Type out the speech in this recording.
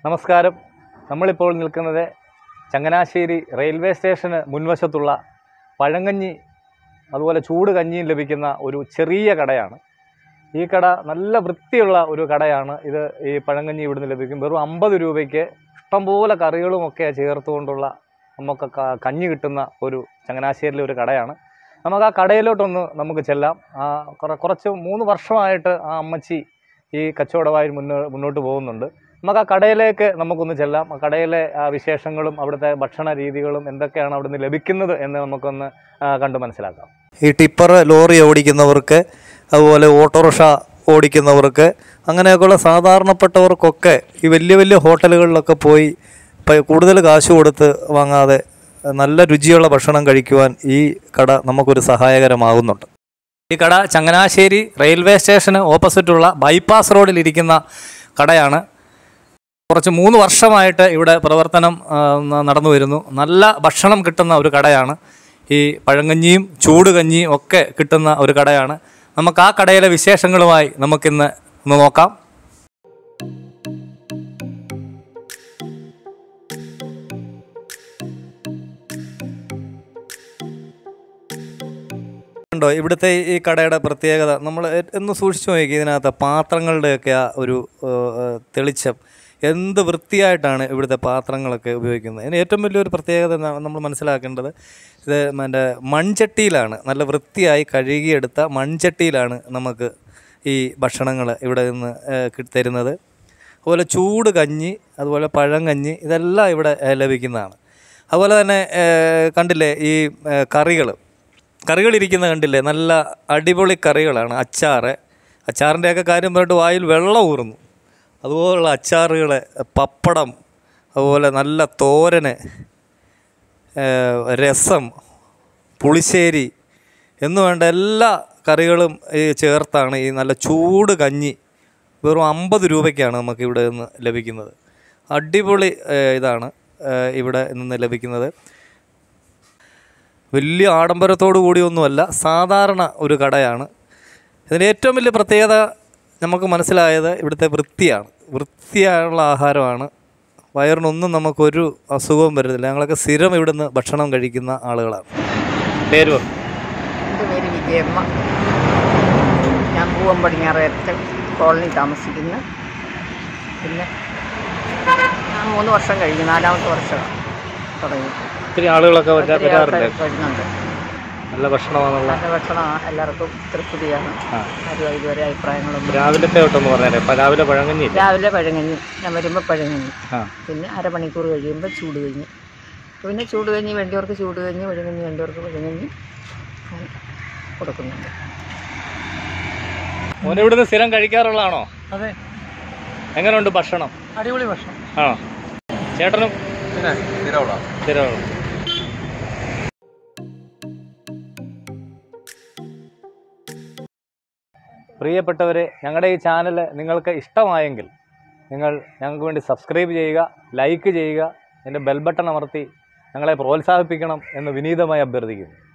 നമസ്കാരം നമ്മളിപ്പോൾ നിൽക്കുന്നത് ചങ്ങനാശ്ശേരി റെയിൽവേ സ്റ്റേഷന് മുൻവശത്തുള്ള പഴങ്കഞ്ഞി അതുപോലെ ചൂട് കഞ്ഞിയും ലഭിക്കുന്ന ഒരു ചെറിയ കടയാണ് ഈ കട നല്ല വൃത്തിയുള്ള ഒരു കടയാണ് ഇത് ഈ പഴങ്കഞ്ഞി ഇവിടുന്ന് ലഭിക്കും വെറും അമ്പത് രൂപയ്ക്ക് ഇഷ്ടംപോലെ കറികളും ഒക്കെ ചേർത്തുകൊണ്ടുള്ള നമുക്ക് ക- കഞ്ഞി കിട്ടുന്ന ഒരു ചങ്ങനാശ്ശേരിയിലെ ഒരു കടയാണ് നമുക്ക് ആ കടയിലോട്ടൊന്ന് നമുക്ക് ചെല്ലാം ആ കുറ- കുറച്ച് മൂന്ന് വർഷമായിട്ട് ആ അമ്മച്ചി ഈ കച്ചവടമായി മുന്നോ മുന്നോട്ട് പോകുന്നുണ്ട് നമുക്ക് ആ കടയിലേക്ക് നമുക്കൊന്ന് ചെല്ലാം ആ കടയിലെ ആ വിശേഷങ്ങളും അവിടുത്തെ ഭക്ഷണ രീതികളും എന്തൊക്കെയാണ് അവിടുന്ന് ലഭിക്കുന്നത് എന്ന് നമുക്കൊന്ന് ആ, കണ്ട് മനസ്സിലാക്കാം ഈ ടിപ്പർ ലോറി ഓടിക്കുന്നവർക്ക് അതുപോലെ ഓട്ടോറിക്ഷ ഓടിക്കുന്നവർക്ക് അങ്ങനെയൊക്കെയുള്ള സാധാരണപ്പെട്ടവർക്കൊക്കെ ഈ വലിയ വലിയ ഹോട്ടലുകളിലൊക്കെ പോയി പ- കൂടുതൽ കാശ് കൊടുത്ത് വാങ്ങാതെ നല്ല രുചിയുള്ള ഭക്ഷണം കഴിക്കുവാൻ ഈ കട നമുക്കൊരു സഹായകരമാകുന്നുണ്ട് ഈ കട ചങ്ങനാശ്ശേരി റെയിൽവേ സ്റ്റേഷന് ഓപ്പോസിറ്റുള്ള ബൈപ്പാസ് റോഡിൽ ഇരിക്കുന്ന കടയാണ് കുറച്ച് മൂന്ന് വർഷമായിട്ട് ഇവിടെ പ്രവർത്തനം ആ, ന- നടന്നു വരുന്നു നല്ല ഭക്ഷണം കിട്ടുന്ന ഒരു കടയാണ് ഈ പഴങ്കഞ്ഞിയും ചൂട് കഞ്ഞിയും ഒക്കെ കിട്ടുന്ന ഒരു കടയാണ് നമുക്ക് ആ കടയിലെ വിശേഷങ്ങളുമായി നമുക്കിന്ന് ഒന്ന് നോക്കാം ഉണ്ടോ ഇവിടുത്തെ ഈ കടയുടെ പ്രത്യേകത നമ്മൾ ഒന്ന് സൂക്ഷിച്ചു നോക്കി ഇതിനകത്ത് പാത്രങ്ങളുടെയൊക്കെ ആ ഒരു ഏഹ്, ഏഹ്, തെളിച്ചം എന്ത് വൃത്തിയായിട്ടാണ് ഇവിടുത്തെ പാത്രങ്ങളൊക്കെ ഉപയോഗിക്കുന്നത് ഇതിന് ഏറ്റവും വലിയൊരു പ്രത്യേകത എന്നാ- നമ്മൾ മനസ്സിലാക്കേണ്ടത് ഇത് മറ്റേ മൺചട്ടിയിലാണ് നല്ല വൃത്തിയായി കഴുകിയെടുത്ത മൺചട്ടിയിലാണ് നമുക്ക് ഈ ഭക്ഷണങ്ങൾ ഇവിടെ നിന്ന് ഏഹ്, കി- തരുന്നത് അതുപോലെ ചൂട് കഞ്ഞി അതുപോലെ പഴങ്കഞ്ഞി ഇതെല്ലാം ഇവിടെ ഏഹ്, ലഭിക്കുന്നതാണ് അതുപോലെ തന്നെ ഏഹ്, കണ്ടില്ലേ ഈ കറികൾ കറികൾ ഇരിക്കുന്ന കണ്ടില്ലേ നല്ല അടിപൊളി കറികളാണ് അച്ചാറ് അച്ചാറിൻ്റെയൊക്കെ കാര്യം പറഞ്ഞിട്ട് വായിൽ വെള്ളം ഊറുന്നു അതുപോലുള്ള അച്ചാറുകൾ പപ്പടം അതുപോലെ നല്ല തോരന് ഏഹ്, രസം പുളിശ്ശേരി എന്ന് വേണ്ട എല്ലാ കറികളും ഈ ചേർത്താണ് ഈ നല്ല ചൂട് കഞ്ഞി വെറും അമ്പത് രൂപയ്ക്കാണ് നമുക്ക് ഇവിടെ നിന്ന് ലഭിക്കുന്നത് അടിപൊളി ഏഹ്, ഇതാണ് ഏഹ്, ഇവിടെ നിന്ന് ലഭിക്കുന്നത് വലിയ ആഡംബരത്തോടു കൂടിയൊന്നുമല്ല സാധാരണ ഒരു കടയാണ് ഇതിന് ഏറ്റവും വലിയ പ്രത്യേകത നമുക്ക് മനസ്സിലായത് ഇവിടുത്തെ വൃത്തിയാണ് വൃത്തിയായുള്ള ആഹാരമാണ് വയറിനൊന്നും നമുക്കൊരു അസുഖവും വരുന്നില്ല ഞങ്ങളൊക്കെ സ്ഥിരം ഇവിടുന്ന് ഭക്ഷണം കഴിക്കുന്ന ആളുകളാണ് പേര് പറ. എൻ്റെ പേര് വിജയമ്മ ഞാൻ പൂവം പടിഞ്ഞാറേറ്റ കോളനി താമസിക്കുന്നു പിന്നെ ഞാൻ മൂന്ന് വർഷം കഴിഞ്ഞു നാലാമത്തെ വർഷമാണ് തുടങ്ങി ഒത്തിരി ആളുകളൊക്കെ വരാ- ഒത്തിരി ആൾക്കാർ വരാറുണ്ട് വരുന്നുണ്ട് നല്ല ഭക്ഷണമാണെന്നുള്ള നല്ല ഭക്ഷണം എല്ലാവർക്കും തൃപ്തിയാണ് ആ. ആരും ഇതുവരെ അഭിപ്രായങ്ങളൊന്നും രാവിലത്തെ തൊട്ടൊന്ന് പറഞ്ഞേരെ ഇപ്പം രാവിലെ പഴങ്കഞ്ഞി ഇല്ലേ? രാവിലെ പഴങ്ങഞ്ഞി ഞാൻ വരുമ്പോൾ പഴങ്ങഞ്ഞി ആ പിന്നെ അരമണിക്കൂർ കഴിയുമ്പോൾ ചൂട് കഞ്ഞി പിന്നെ ചൂട് കഞ്ഞി വേണ്ടിയവർക്ക് ചൂട് കഞ്ഞി പഴങ്ങഞ്ഞി വേണ്ടിയവർക്ക് പഴങ്ങഞ്ഞി അങ്ങനെ കൊടുക്കുന്നുണ്ട് മോനെ ഇവിടുന്ന് സ്ഥിരം കഴിക്കാറുള്ളതാണോ അതെ എങ്ങനെയുണ്ട് ഭക്ഷണം അടിപൊളി ഭക്ഷണം ആണോ ചേട്ടനും പിന്നെ സ്ഥിരമുള്ള സ്ഥിരമാണ് പ്രിയപ്പെട്ടവരെ ഞങ്ങളുടെ ഈ ചാനൽ നിങ്ങൾക്ക് ഇഷ്ടമായെങ്കിൽ നിങ്ങൾ ഞങ്ങൾക്ക് വേണ്ടി സബ്സ്ക്രൈബ് ചെയ്യുക ലൈക്ക് ചെയ്യുക എൻ്റെ ബെൽ ബട്ടൺ അമർത്തി ഞങ്ങളെ പ്രോത്സാഹിപ്പിക്കണം എന്ന് വിനീതമായി അഭ്യർത്ഥിക്കുന്നു